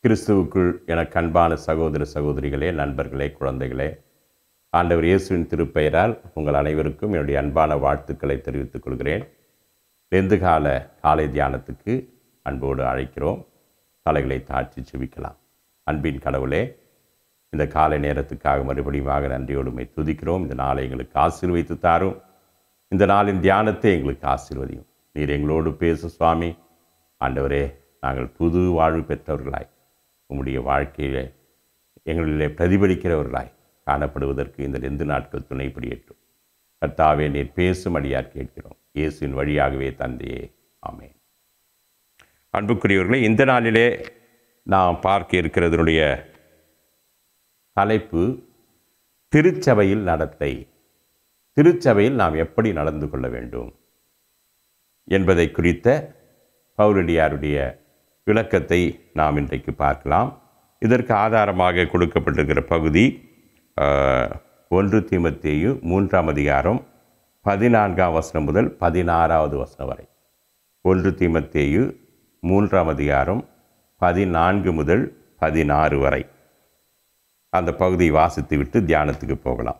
கிறிஸ்துவுக்குள் எனக்கு அன்பான சகோதர சகோதரிகளே நண்பர்களே குழந்தைகளே ஆண்டவர் இயேசுவின் திருப்பெயரால் உங்கள் அனைவருக்கும் என்னுடைய அன்பான வாழ்த்துக்களை தெரிவித்துக் கொள்கிறேன் லெந்து கால காலை தியானத்துக்கு அன்போடு அழைக்கிறோம் தலைகளை தாழ்த்தி செபிக்கலாம் அன்பின் கடவுளே இந்த காலை நேரத்துக்காக மறுபடியும் நன்றியோடுமை துதிக்கிறோம் இந்த நாளை எங்களுக்கு ஆசீர்வைத்து தாரும் இந்த நாளின் தியானத்தை எங்களுக்கு ஆசீர்வதியும் நீர் எங்களோடு பேசு சுவாமி ஆண்டவரே நாங்கள் புது வாழ்வு பெற்றவர்களாய் உம்முடைய வாழ்க்கையிலே எங்களிலே பிரதிபலிக்கிறவர்களாய் காணப்படுவதற்கு இந்த ரெண்டு நாட்கள் துணை புரியட்டும் கர்த்தாவே நீர் பேசும் அடியார் கேட்கிறோம் இயேசுவின் வழியாகவே தந்தையே ஆமென் அன்புக்குரியவர்களே இந்த நாளிலே நாம் பார்க்க இருக்கிறதனுடைய தலைப்பு திருச்சபையில் நடத்தை திருச்சபையில் நாம் எப்படி நடந்து கொள்ள வேண்டும் என்பதை குறித்த பவுலடியாருடைய விளக்கத்தை நாம் இன்றைக்கு பார்க்கலாம் இதற்கு ஆதாரமாக கொடுக்கப்பட்டிருக்கிற பகுதி ஆஹ், ஒன்று தீமத்தேயு மூன்றாம் அதிகாரம் பதினான்காம் வசனம் முதல் பதினாறாவது வசனம் வரை ஒன்று தீமத்தேயு மூன்றாம் அதிகாரம் பதினான்கு முதல் பதினாறு வரை அந்த பகுதியை வாசித்துவிட்டு தியானத்துக்கு போகலாம்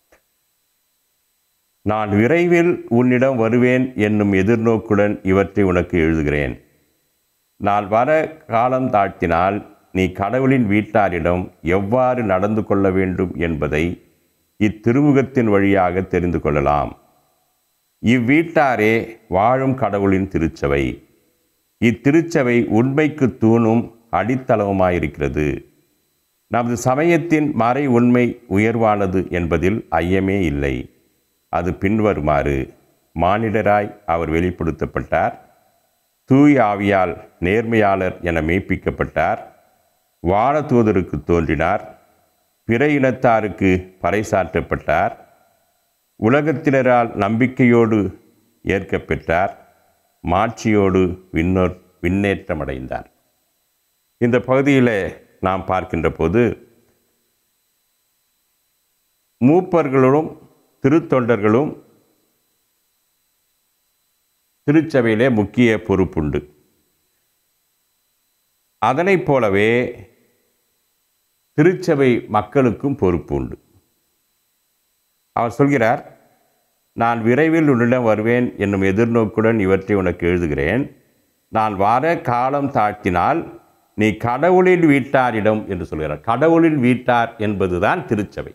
நான் விரைவில் உன்னிடம் வருவேன் என்னும் எதிர்நோக்குடன் இவற்றை உனக்கு எழுதுகிறேன் நான் வர காலம் தாழ்த்தினால் நீ கடவுளின் வீட்டாரிடம் எவ்வாறு நடந்து கொள்ள வேண்டும் என்பதை இத்திருமுகத்தின் வழியாக தெரிந்து கொள்ளலாம் இவ்வீட்டாரே வாழும் கடவுளின் திருச்சபை இத்திருச்சபை உண்மைக்கு தூணும் அடித்தளவுமாயிருக்கிறது நமது சமயத்தின் மறை உண்மை உயர்வானது என்பதில் ஐயமே இல்லை அது பின்வருமாறு மானிடராய் அவர் வெளிப்படுத்தப்பட்டார் தூய் ஆவியால் நேர்மையாளர் என மெய்ப்பிக்கப்பட்டார் வானதூதருக்கு தோன்றினார் பிற இனத்தாருக்கு பறைசாற்றப்பட்டார் உலகத்தினரால் நம்பிக்கையோடு ஏற்கப்பெற்றார் மாட்சியோடு விண்ணோர் விண்ணேற்றமடைந்தார் இந்த பகுதியில் நாம் பார்க்கின்ற போது மூப்பர்களும் திருத்தொண்டர்களும் திருச்சபையிலே முக்கிய பொறுப்புண்டு அதனைப் போலவே திருச்சபை மக்களுக்கும் பொறுப்பு உண்டு அவர் சொல்கிறார் நான் விரைவில் உன்னிடம் வருவேன் என்னும் எதிர்நோக்குடன் இவற்றை உனக்கு எழுதுகிறேன் நான் வர காலம் தாழ்த்தினால் நீ கடவுளின் வீட்டாரிடம் என்று சொல்கிறார் கடவுளின் வீட்டார் என்பதுதான் திருச்சபை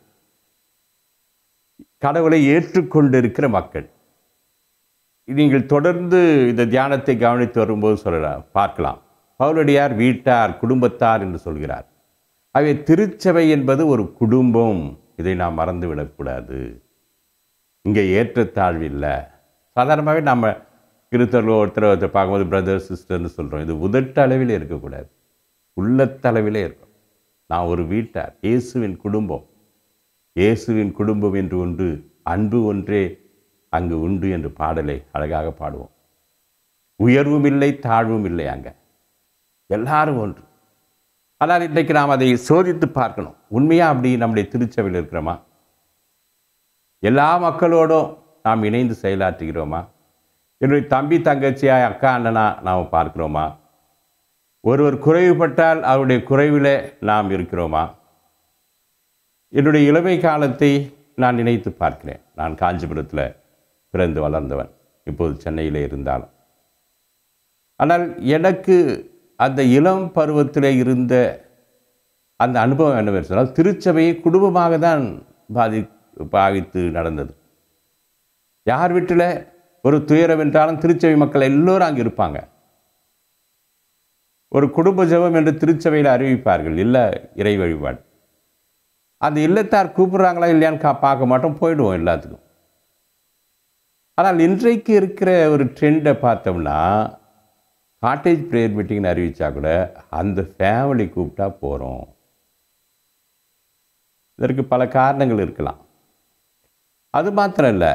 கடவுளை ஏற்றுக்கொண்டிருக்கிற மக்கள் நீங்கள் தொடர்ந்து இந்த தியானத்தை கவனித்து வரும்போது சொல்லலாம் பார்க்கலாம் பவுலடியார் வீட்டார் குடும்பத்தார் என்று சொல்கிறார் ஆகவே திருச்சபை என்பது ஒரு குடும்பம் இதை நாம் மறந்துவிடக்கூடாது இங்கே ஏற்றத்தாழ்வு இல்லை சாதாரணமாகவே நம்ம கிறிஸ்தவர்கள் ஒருத்தர் ஒருத்தர் பார்க்கும்போது பிரதர் சிஸ்டர்னு சொல்கிறோம் இது உதட்டளவில் இருக்கக்கூடாது உள்ளத்தளவிலே இருக்கும் நான் ஒரு வீட்டார் இயேசுவின் குடும்பம் இயேசுவின் குடும்பம் என்று ஒன்று அன்பு ஒன்றே அங்கு உண்டு என்று பாடலை அழகாக பாடுவோம் உயர்வும் இல்லை தாழ்வும் இல்லை அங்கே எல்லாரும் ஒன்று ஆனால் இன்றைக்கு நாம் அதை சோதித்து பார்க்கணும் உண்மையாக அப்படி நம்முடைய திருச்சபையில் இருக்கிறோமா எல்லா மக்களோடும் நாம் இணைந்து செயலாற்றுகிறோமா என்னுடைய தம்பி தங்கச்சியாய் அக்கா அண்ணனா நாம் பார்க்கிறோமா ஒருவர் குறைவுபட்டால் அவருடைய குறைவிலே நாம் இருக்கிறோமா என்னுடைய இளமை காலத்தை நான் நினைத்து பார்க்கிறேன் நான் காஞ்சிபுரத்தில் பிறந்து வளர்ந்தவன் இப்போது சென்னையில் இருந்தாலும் ஆனால் எனக்கு அந்த இளம் பருவத்தில் இருந்த அந்த அனுபவம் என்னவென்று சொன்னால் திருச்சபையை குடும்பமாக தான் பாதி பாவித்து நடந்தது யார் வீட்டில் ஒரு துயரம் என்றாலும் திருச்சபை மக்கள் எல்லோரும் அங்கே இருப்பாங்க ஒரு குடும்ப ஜெபம் என்று திருச்சபையில் அறிவிப்பார்கள் இல்லை இறை வழிபாடு அந்த இல்லத்தார் கூப்பிட்றாங்களா இல்லையான்னு கா பார்க்க மாட்டோம் போயிடுவோம் எல்லாத்துக்கும் ஆனால் இன்றைக்கு இருக்கிற ஒரு ட்ரெண்டை பார்த்தோம்னா காட்டேஜ் ப்ரேயர் மீட்டிங்னு அறிவித்தா கூட அந்த ஃபேமிலி கூப்பிட்டா போகிறோம் இதற்கு பல காரணங்கள் இருக்கலாம் அது மாத்திரம் இல்லை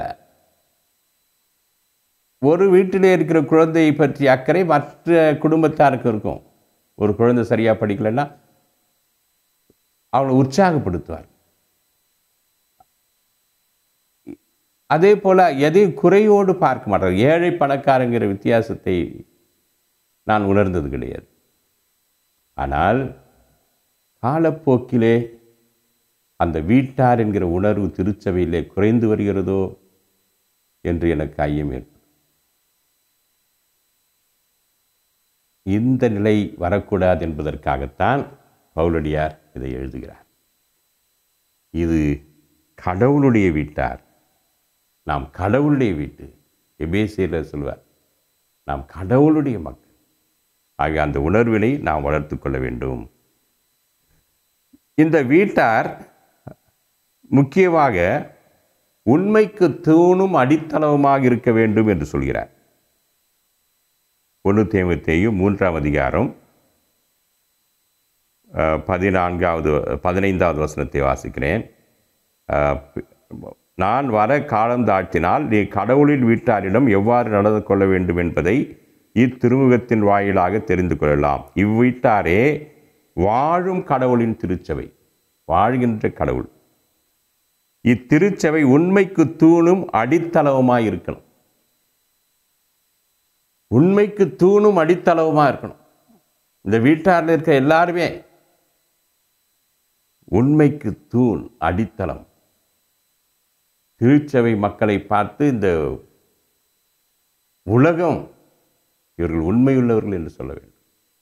ஒரு வீட்டிலே இருக்கிற குழந்தையை பற்றி அக்கறை மற்ற குடும்பத்தாருக்கு இருக்கும் ஒரு குழந்தை சரியாக படிக்கலைன்னா அவளை உற்சாகப்படுத்துவார் அதே போல் எதையும் குறையோடு பார்க்க மாட்டார் ஏழை பணக்காரங்கிற வித்தியாசத்தை நான் உணர்ந்தது கிடையாது ஆனால் காலப்போக்கிலே அந்த வீட்டார் என்கிற உணர்வு திருச்சபையிலே குறைந்து வருகிறதோ என்று எனக்கு ஐயம் ஏற்படும் இந்த நிலை வரக்கூடாது என்பதற்காகத்தான் பவுலடியார் இதை எழுதுகிறார் இது கடவுளுடைய வீட்டார் நாம் கடவுளுடைய வீட்டு எபேசியில் சொல்வார் நாம் கடவுளுடைய மக்கள் ஆகிய அந்த உணர்வினை நாம் வளர்த்து கொள்ள வேண்டும் இந்த வீட்டார் முக்கியமாக உண்மைக்கு தூணும் அடித்தளவுமாக இருக்க வேண்டும் என்று சொல்கிறார் ஒன்று தேமத்தேயு மூன்றாம் அதிகாரம் அஹ், பதினான்காவது பதினைந்தாவது வசனத்தை வாசிக்கிறேன் அஹ், நான் வர காலம் தாழ்த்தினால் நீ கடவுளின் வீட்டாரிடம் எவ்வாறு நடந்து கொள்ள வேண்டும் என்பதை இத்திருமுகத்தின் வாயிலாக தெரிந்து கொள்ளலாம் இவ்வீட்டாரே வாழும் கடவுளின் திருச்சபை வாழ்கின்ற கடவுள் இத்திருச்சபை உண்மைக்கு தூணும் அடித்தளவுமாய் இருக்கணும் உண்மைக்கு தூணும் அடித்தளவுமா இருக்கணும் இந்த வீட்டாரில் இருக்க எல்லாருமே உண்மைக்கு தூண் அடித்தளம் திருச்சபை மக்களை பார்த்து இந்த உலகம் இவர்கள் உண்மையுள்ளவர்கள் என்று சொல்ல வேண்டும்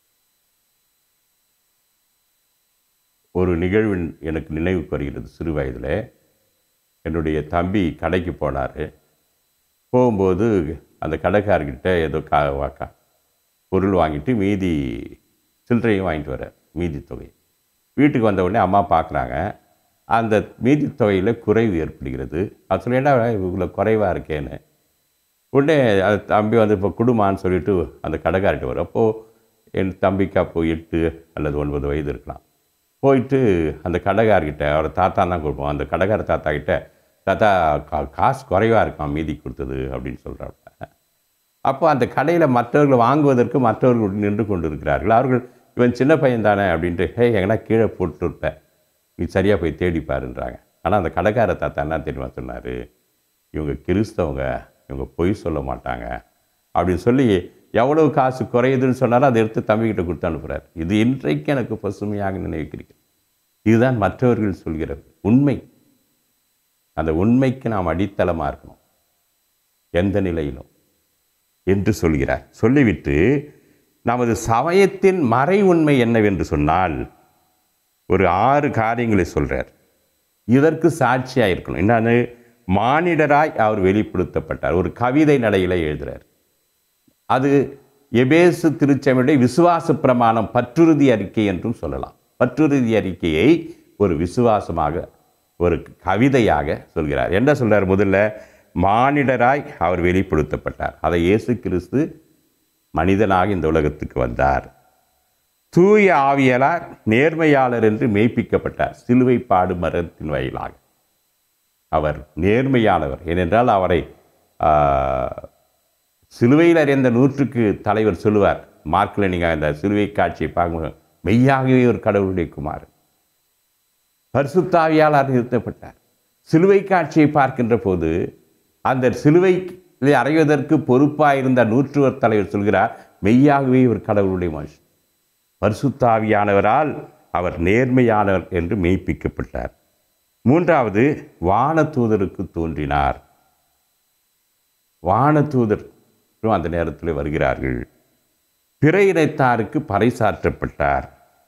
ஒரு நிகழ்வு எனக்கு நினைவுக்கு வருகிறது சிறு வயதில் என்னுடைய தம்பி கடைக்கு போனார் போகும்போது அந்த கடைக்காரர்கிட்ட ஏதோ கா வாக்கா பொருள் வாங்கிட்டு மீதி சில்லறையும் வாங்கிட்டு வர மீதி தொகை வீட்டுக்கு வந்த உடனே அம்மா பார்க்குறாங்க அந்த மீதி தொகையில் குறைவு ஏற்படுகிறது அது சொல்லி என்ன இவ்வளோ குறைவாக இருக்கேன்னு உடனே அது தம்பி வந்து இப்போ குடுமான்னு சொல்லிட்டு அந்த கடைக்கார்ட்ட வரும் அப்போது என் தம்பிக்கு அப்போ எட்டு அல்லது ஒன்பது வயது இருக்கலாம் போயிட்டு அந்த கடைக்காரர்கிட்ட அவர் தாத்தா தான் கொடுப்போம் அந்த கடைக்கார தாத்தா கிட்ட தாத்தா கா காசு குறைவாக இருக்கான் மீதி கொடுத்தது அப்படின்னு சொல்கிறாங்க அப்போ அந்த கடையில் மற்றவர்கள் வாங்குவதற்கு மற்றவர்கள் நின்று கொண்டு இருக்கிறார்கள் அவர்கள் இவன் சின்ன பையன் தானே அப்படின்ட்டு ஹே எங்கன்னா கீழே போட்டுருப்ப நீ சரியாக போய் தேடி பாருன்றாங்க ஆனால் அந்த கடைக்கார தாத்தா என்ன தெரியுமா சொன்னார் இவங்க கிறிஸ்தவங்க இவங்க பொய் சொல்ல மாட்டாங்க அப்படின்னு சொல்லி எவ்வளவு காசு குறையுதுன்னு சொன்னாலும் அதை எடுத்து தம்பிக்கிட்ட கொடுத்து அனுப்புகிறார் இது இன்றைக்கு எனக்கு பசுமையாக நினைவுக்கிறீர்கள் இதுதான் மற்றவர்கள் சொல்கிறது உண்மை அந்த உண்மைக்கு நாம் அடித்தளமாக இருக்கணும் எந்த நிலையிலும் என்று சொல்கிறார் சொல்லிவிட்டு நமது சமயத்தின் மறை உண்மை என்னவென்று சொன்னால் ஒரு ஆறு காரியங்களை சொல்றார் இதற்கு சாட்சியாக இருக்கணும் என்னன்னு மானிடராய் அவர் வெளிப்படுத்தப்பட்டார் ஒரு கவிதை நடையில எழுதுறார் அது எபேசு திருச்சபையுடைய விசுவாச பிரமாணம் பற்றுறுதி அறிக்கை என்றும் சொல்லலாம் பற்றுறுதி அறிக்கையை ஒரு விசுவாசமாக ஒரு கவிதையாக சொல்கிறார் என்ன சொல்றார் முதல்ல மானிடராய் அவர் வெளிப்படுத்தப்பட்டார் அதை இயேசு கிறிஸ்து மனிதனாக இந்த உலகத்துக்கு வந்தார் தூய ஆவியலார் நேர்மையாளர் என்று மெய்ப்பிக்கப்பட்டார் சிலுவை பாடு மரத்தின் வாயிலாக அவர் நேர்மையானவர் ஏனென்றால் அவரை ஆ, சிலுவையில் அறிந்த நூற்றுக்கு தலைவர் சொல்லுவார் மார்க்கில் நீங்கள் அந்த சிலுவை காட்சியை பார்க்கும்போது மெய்யாகவே ஒரு கடவுளுடைய குமார் பரிசுத்தாவியாளர் நிறுத்தப்பட்டார் சிலுவை காட்சியை பார்க்கின்ற போது அந்த சிலுவையில் அறைவதற்கு பொறுப்பாக இருந்த நூற்றுவர் தலைவர் சொல்கிறார் மெய்யாகவே ஒரு கடவுளுடைய மனுஷன் பரிசுத்தாவியானவரால் அவர் நேர்மையானவர் என்று மெய்ப்பிக்கப்பட்டார் மூன்றாவது வானதூதருக்கு தோன்றினார் வானதூதரும் அந்த நேரத்தில் வருகிறார்கள் பிற இனத்தாருக்கு பறைசாற்றப்பட்டார்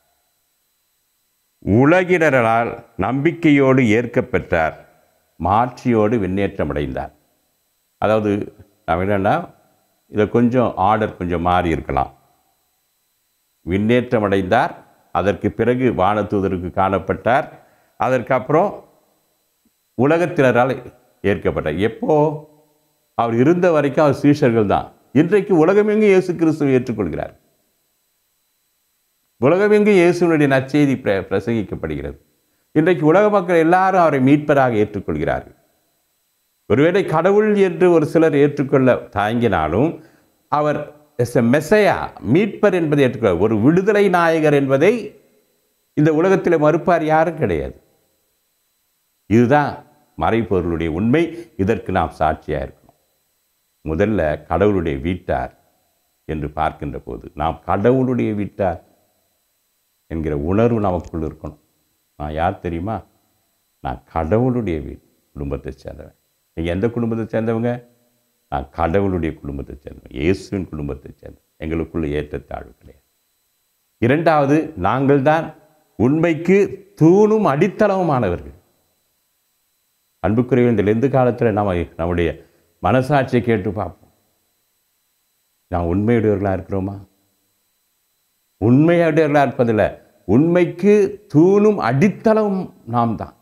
உலகினரால் நம்பிக்கையோடு ஏற்கப்பெற்றார் மாட்சியோடு விண்ணேற்றம் அடைந்தார் அதாவது நாம் என்னென்னா இதை கொஞ்சம் ஆர்டர் கொஞ்சம் மாறி இருக்கலாம் விண்ணேற்றம் அடைந்தார் அதற்கு பிறகு வானதூதருக்கு காணப்பட்டார் அதற்கப்புறம் உலகத்தினரால் ஏற்கப்பட்டார் எப்போ அவர் இருந்த வரைக்கும் அவர் சீஷர்கள் தான் இன்றைக்கு உலகமெங்கும் இயேசு கிறிஸ்துவை ஏற்றுக்கொள்கிறார் உலகமெங்கும் இயேசுனுடைய நற்செய்தி பிர பிரசங்கிக்கப்படுகிறது இன்றைக்கு உலக மக்கள் எல்லாரும் அவரை மீட்பராக ஏற்றுக்கொள்கிறார்கள் ஒருவேளை கடவுள் என்று ஒரு சிலர் ஏற்றுக்கொள்ள தயங்கினாலும் அவர் எஸ் எ மெசையா மீட்பர் என்பதை ஏற்றுக்கொள்ள ஒரு விடுதலை நாயகர் என்பதை இந்த உலகத்தில் மறுப்பார் யாரும் கிடையாது இதுதான் மறைப்பொருளுடைய உண்மை இதற்கு நாம் சாட்சியாக இருக்கணும் முதல்ல கடவுளுடைய வீட்டார் என்று பார்க்கின்ற போது நாம் கடவுளுடைய வீட்டார் என்கிற உணர்வு நமக்குள் இருக்கணும் நான் யார் தெரியுமா நான் கடவுளுடைய வீடு குடும்பத்தை சேர்ந்தவன் நீங்கள் எந்த குடும்பத்தை சேர்ந்தவங்க நான் கடவுளுடைய குடும்பத்தை சேர்ந்தவன் இயேசுவின் குடும்பத்தை சேர்ந்தவன் எங்களுக்குள்ள ஏற்றத்தாழ்வு கிடையாது இரண்டாவது நாங்கள் தான் உண்மைக்கு தூணும் அடித்தளவுமானவர்கள் அன்புக்குரிய இந்த லெந்து காலத்தில் நம்ம நம்முடைய மனசாட்சியை கேட்டு பார்ப்போம் நாம் உண்மையுடையவர்களாக இருக்கிறோமா உண்மையுடையவர்களாக இருப்பதில்லை உண்மைக்கு தூணும் அடித்தளம் நாம் தான்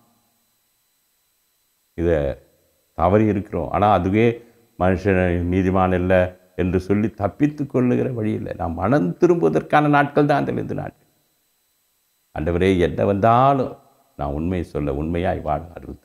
இதை தவறி இருக்கிறோம் ஆனால் அதுவே மனுஷன் நீதிமான் இல்லை என்று சொல்லி தப்பித்து கொள்ளுகிற வழி இல்லை நாம் மனம் திரும்புவதற்கான நாட்கள் தான் அந்த லெந்து நாட்கள் ஆண்டவரே என்ன வந்தாலும் நான் உண்மையை சொல்ல உண்மையாய் வாழ அருள்தார்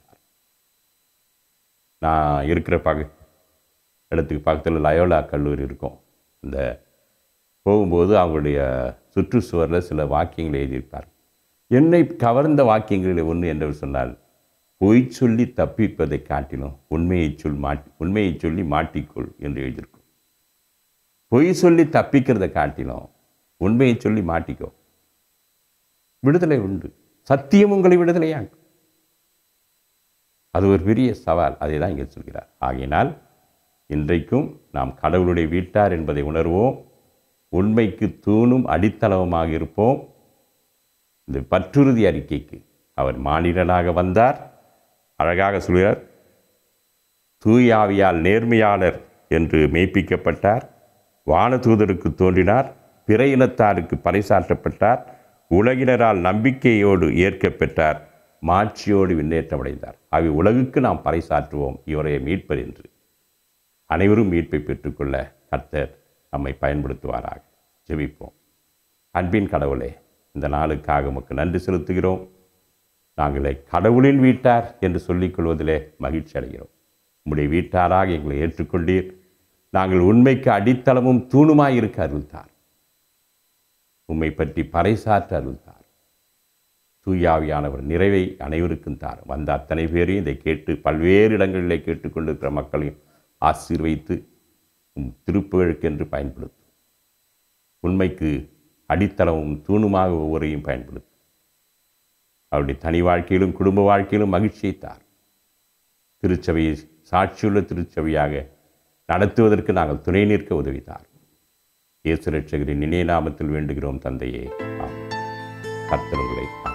நான் இருக்கிற பக்க இடத்துக்கு பக்கத்தில் லயோலா கல்லூரி இருக்கும் அந்த போகும்போது அவங்களுடைய சுற்றுச்சுவரில் சில வாக்கியங்களை எழுதியிருப்பார் என்னை கவர்ந்த வாக்கியங்களில் ஒன்று என்று சொன்னால் பொய் சொல்லி தப்பிப்பதை காட்டிலும் உண்மையை சொல் மாட்டி உண்மையை சொல்லி மாட்டிக்கொள் என்று எழுதியிருக்கும் பொய் சொல்லி தப்பிக்கிறதை காட்டிலும் உண்மையை சொல்லி மாட்டிக்கோ விடுதலை உண்டு சத்தியம் உங்களை விடுதலையாக்கும் அது ஒரு பெரிய சவால் அதை தான் இங்கே சொல்கிறார் ஆகையினால் இன்றைக்கும் நாம் கடவுளுடைய வீட்டார் என்பதை உணர்வோம் உண்மைக்கு தூணும் அடித்தளவுமாக இருப்போம் இந்த பற்றுறுதி அறிக்கைக்கு அவர் மானிடனாக வந்தார் அழகாக சொல்கிறார் தூயாவியால் நேர்மையாளர் என்று மெய்ப்பிக்கப்பட்டார் வானதூதருக்கு தோன்றினார் பிற இனத்தாருக்கு பறைசாற்றப்பட்டார் உலகினரால் நம்பிக்கையோடு ஏற்கப்பெற்றார் மாட்சியோடு விண்ணேற்றமடைந்தார் அவை உலகுக்கு நாம் பறைசாற்றுவோம் இவரை மீட்பர் என்று அனைவரும் மீட்பை பெற்றுக்கொள்ள கர்த்தர் நம்மை பயன்படுத்துவாராக ஜெபிப்போம் அன்பின் கடவுளே இந்த நாளுக்காக உமக்கு நன்றி செலுத்துகிறோம் நாங்களே கடவுளின் வீட்டார் என்று சொல்லிக் கொள்வதிலே மகிழ்ச்சி அடைகிறோம் உம்முடைய வீட்டாராக எங்களை ஏற்றுக்கொண்டீர் நாங்கள் உண்மைக்கு அடித்தளமும் தூணுமாய் இருக்க அருள்தார் உம்மை பற்றி பறைசாற்ற அருள்தார் தூயாவியானவர் நிறைவை அனைவருக்கும் தார் வந்த அத்தனை பேரையும் இதை கேட்டு பல்வேறு இடங்களிலே கேட்டுக்கொண்டிருக்கிற மக்களையும் ஆசீர்வைத்து உம் திருப்புகளுக்கென்று பயன்படுத்தும் உண்மைக்கு அடித்தளமும் தூணுமாக ஒவ்வொருவரையும் பயன்படுத்தும் அவருடைய தனி வாழ்க்கையிலும் குடும்ப வாழ்க்கையிலும் மகிழ்ச்சியை தார் திருச்சபையை சாட்சியுள்ள திருச்சபையாக நடத்துவதற்கு நாங்கள் துணை நிற்க உதவித்தார் இயேசு ரட்சகரின் இணைய நாமத்தில் வேண்டுகிறோம் தந்தையே ஆம் கர்த்தர் உங்களை ஆசீர்வதிப்பார்.